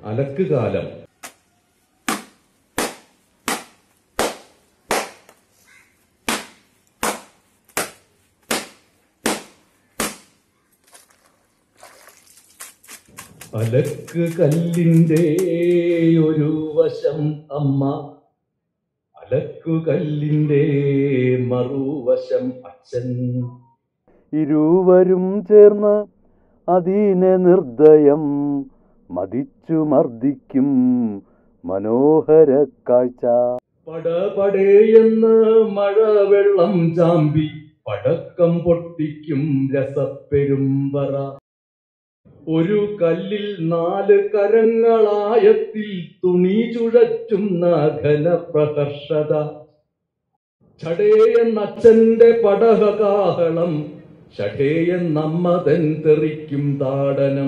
അലക്കുകാലം അലക്ക് കല്ലിന്റെ ഒരു വശം അമ്മ അലക്കു കല്ലിന്റെ മറുവശം അച്ഛൻ ഇരുവരും ചേർന്ന് അതിനെ നിർദ്ദയം മതിച്ചു മർദ്ദിക്കും മനോഹര കാഴ്ച പടപടേയെന്ന് മഴവെള്ളം ചാമ്പി പടക്കം പൊട്ടിക്കും രസപ്പെരുമ്പറ ഒരു കല്ലിൽ നാല് കരങ്ങളായത്തിൽ തുണി ചുഴറ്റുന്ന ഘനപ്രകർഷത ചടേയെന്നച്ഛന്റെ പടഹകാഹളം ഷഠേയെന്നമ്മതൻ തെറിക്കും താടനം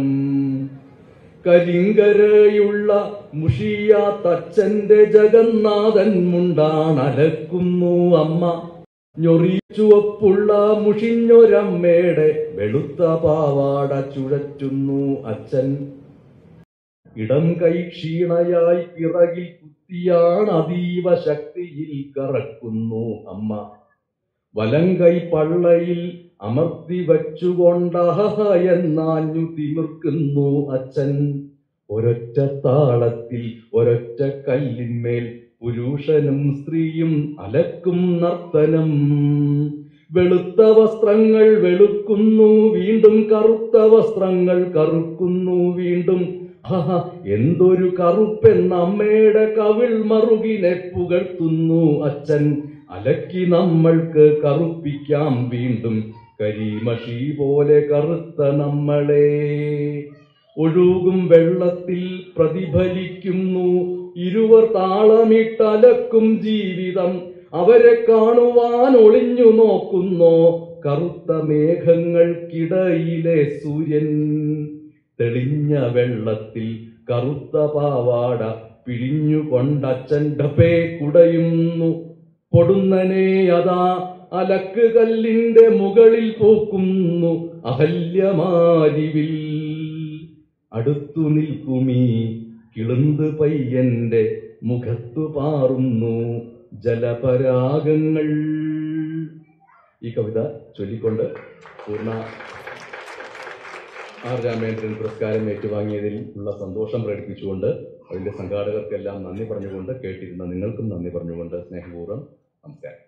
കരിങ്കരയുള്ള മുഷിയാത്തച്ഛന്റെ ജഗന്നാഥൻ മുണ്ടാണലക്കുന്നു അമ്മ ഞൊറിച്ചുവപ്പുള്ള മുഷിഞ്ഞൊരമ്മയുടെ വെളുത്ത പാവാട ചുഴറ്റുന്നു അച്ഛൻ ഇടം കൈ ക്ഷീണയായി പിറകിൽ കുത്തിയാണ് അതീവ ശക്തിയിൽ കറക്കുന്നു അമ്മ വലം കൈ പള്ളയിൽ അമർത്തി വച്ചുകൊണ്ടഹ എന്നാഞ്ഞു തിമിർക്കുന്നു അച്ഛൻ ഒരൊറ്റ താളത്തിൽ ഒരൊറ്റ കല്ലിന്മേൽ പുരുഷനും സ്ത്രീയും അലക്കും നർത്തനം വെളുത്ത വസ്ത്രങ്ങൾ വെളുക്കുന്നു വീണ്ടും കറുത്ത വസ്ത്രങ്ങൾ കറുക്കുന്നു വീണ്ടും ഹഹ എന്തൊരു കറുപ്പെന്ന അമ്മയുടെ കവിൾ മറുകിനെ പുകഴ്ത്തുന്നു അച്ഛൻ അലക്കി നമ്മൾക്ക് കറുപ്പിക്കാം വീണ്ടും കരിമഷി പോലെ കറുത്ത നമ്മളെ ഒഴുകും വെള്ളത്തിൽ പ്രതിഫലിക്കുന്നു ഇരുവർ താളമിട്ടലക്കും ജീവിതം അവരെ കാണുവാൻ ഒളിഞ്ഞു നോക്കുന്നോ കറുത്ത മേഘങ്ങൾക്കിടയിലെ സൂര്യൻ തെളിഞ്ഞ വെള്ളത്തിൽ കറുത്ത പാവാട പിഴിഞ്ഞുകൊണ്ടച്ഛൻ ഡബേ കുടയുന്നു പൊടുന്നനെ അതാ അലക്ക് കല്ലിന്റെ മുകളിൽ പൂക്കുന്നു അഹല്യമാരിവിൽ അടുത്തു നിൽക്കുമീ കിളുന്ത് പയ്യന്റെ മുഖത്തു പാറുന്നു ജലപരാഗങ്ങൾ ഈ കവിത ചൊല്ലിക്കൊണ്ട് പൂർണ്ണ ആർ രാമേന്ദ്രൻ പുരസ്കാരം ഏറ്റുവാങ്ങിയതിൽ ഉള്ള സന്തോഷം പ്രകടിപ്പിച്ചുകൊണ്ട് അതിന്റെ സംഘാടകർക്കെല്ലാം നന്ദി പറഞ്ഞുകൊണ്ട് കേട്ടിരുന്ന നിങ്ങൾക്കും നന്ദി പറഞ്ഞുകൊണ്ട് സ്നേഹപൂർവ്വം നമസ്കാരം